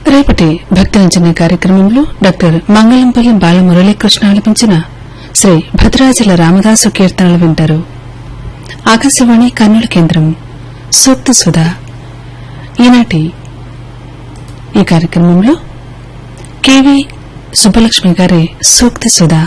రేపటి భక్తాంజలి కార్యక్రమంలో డాక్టర్ మంగళంపల్లి బాలమురళీకృష్ణ ఆలపించిన శ్రీ భద్రాచల రామదాసు కీర్తనలు వింటారు ఆకాశవాణి కర్నూలు కేంద్రం సూక్త సుధా ఈనాటి ఈ కార్యక్రమంలో కెవి సుబ్బలక్ష్మి గారి సూక్త సుధా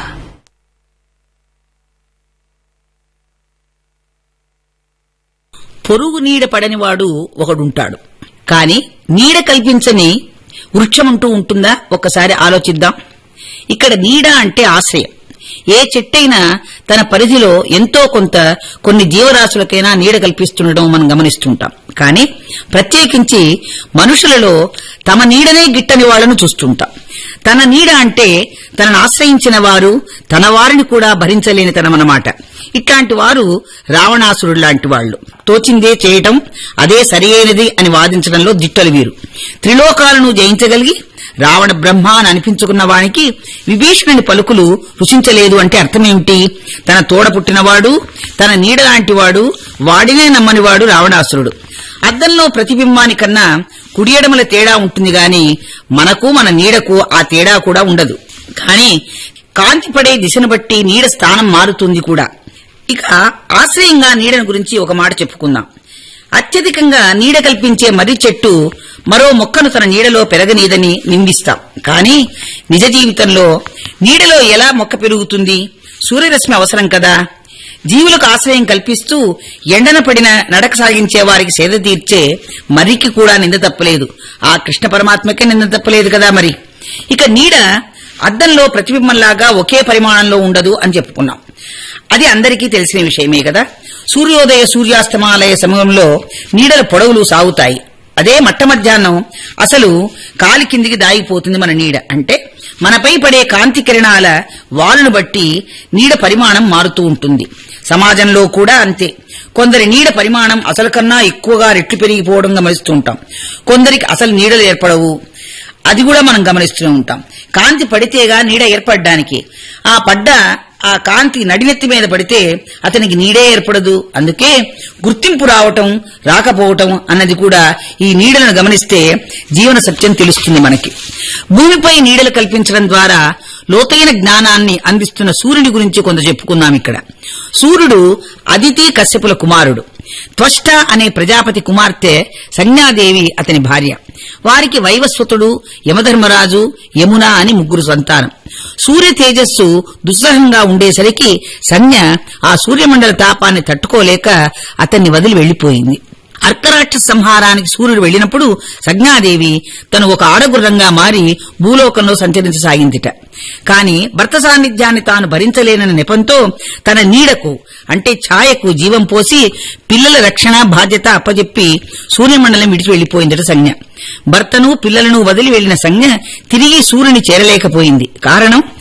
పొరుగు నీడ పడనివాడు ఒకడుంటాడు కాని నీడ కల్పించని వృక్షమంటూ ఉంటుందా ఒక్కసారి ఆలోచిద్దాం ఇక్కడ నీడ అంటే ఆశ్రయం ఏ చెట్టైనా తన పరిధిలో ఎంతో కొంత కొన్ని జీవరాశులకైనా నీడ కల్పిస్తుండడం మనం గమనిస్తుంటాం కానీ ప్రత్యేకించి మనుషులలో తమ నీడనే గిట్టని వాళ్లను చూస్తుంటాం తన నీడ అంటే తనను ఆశ్రయించిన వారు తన వారిని కూడా భరించలేని తనమన్నమాట ఇట్లాంటి వారు రావణాసురుడు లాంటి వాళ్లు తోచిందే చేయటం అదే సరియైనది అని వాదించడంలో దిట్టలు వీరు త్రిలోకాలను జయించగలిగి రావణ బ్రహ్మ అని అనిపించుకున్న వానికి విభీషణుని పలుకులు రుచించలేదు అంటే అర్థమేమిటి తన తోడ పుట్టినవాడు తన నీడ లాంటివాడు వాడినే నమ్మనివాడు రావణాసురుడు అద్దంలో ప్రతిబింబానికన్నా కుడియడమల తేడా ఉంటుంది గాని మనకు మన నీడకు ఆ తేడా కూడా ఉండదు కానీ కాంతి పడే దిశను బట్టి నీడ స్థానం మారుతుంది కూడా ఇక ఆశ్రయంగా నీడను గురించి ఒక మాట చెప్పుకుందాం అత్యధికంగా నీడ కల్పించే మర్రి చెట్టు మరో మొక్కను తన నీడలో పెరగనీదని నిందిస్తాం కానీ నిజ జీవితంలో నీడలో ఎలా మొక్క పెరుగుతుంది సూర్యరశ్మి అవసరం కదా జీవులకు ఆశ్రయం కల్పిస్తూ ఎండన పడిన నడక సాగించే వారికి సేద తీర్చే మర్రికి కూడా నింద తప్పలేదు ఆ కృష్ణ పరమాత్మకే నింద తప్పలేదు కదా మరి ఇక నీడ అద్దంలో ప్రతిబింబంలాగా ఒకే పరిమాణంలో ఉండదు అని చెప్పుకున్నాం అది అందరికీ తెలిసిన విషయమే కదా సూర్యోదయ సూర్యాస్తమాలయ సమయంలో నీడల పొడవులు సాగుతాయి అదే మట్ట మధ్యాహ్నం అసలు కాలి కిందికి దాగిపోతుంది మన నీడ అంటే మనపై పడే కాంతి కిరణాల వాలును బట్టి నీడ పరిమాణం మారుతూ ఉంటుంది సమాజంలో కూడా అంతే కొందరి నీడ పరిమాణం అసలు కన్నా ఎక్కువగా రెట్లు పెరిగిపోవడం గమనిస్తూ ఉంటాం కొందరికి అసలు నీడలు ఏర్పడవు అది కూడా మనం గమనిస్తూనే ఉంటాం కాంతి పడితేగా నీడ ఏర్పడడానికి ఆ పడ్డ ఆ కాంతి నడినెత్తి మీద పడితే అతనికి నీడే ఏర్పడదు అందుకే గుర్తింపు రావటం రాకపోవటం అన్నది కూడా ఈ నీడలను గమనిస్తే జీవన సత్యం తెలుస్తుంది మనకి భూమిపై నీడలు కల్పించడం ద్వారా లోతైన జ్ఞానాన్ని అందిస్తున్న సూర్యుని గురించి కొంత చెప్పుకుందాం ఇక్కడ సూర్యుడు అదితి కశ్యపుల కుమారుడు త్వష్ట అనే ప్రజాపతి కుమార్తె సంజ్ఞాదేవి అతని భార్య వారికి వైవస్వతుడు యమధర్మరాజు యమున అని ముగ్గురు సంతానం సూర్య తేజస్సు దుస్సహంగా ఉండేసరికి సంజ్ఞ ఆ సూర్యమండల తాపాన్ని తట్టుకోలేక అతన్ని వదిలి వెళ్లిపోయింది అర్కరాక్ష సంహారానికి సూర్యుడు వెళ్లినప్పుడు సంజ్ఞాదేవి తను ఒక ఆడగుర్రంగా మారి భూలోకంలో సంచరించసాగిందిట కాని భర్త సాన్నిధ్యాన్ని తాను భరించలేనని నెపంతో తన నీడకు అంటే ఛాయకు జీవం పోసి పిల్లల రక్షణ బాధ్యత అప్పజెప్పి సూర్యమండలం విడిచి వెళ్లిపోయిందట సంజ్ఞ భర్తను పిల్లలను వదిలి వెళ్లిన సంజ్ఞ తిరిగి సూర్యుని చేరలేకపోయింది కారణం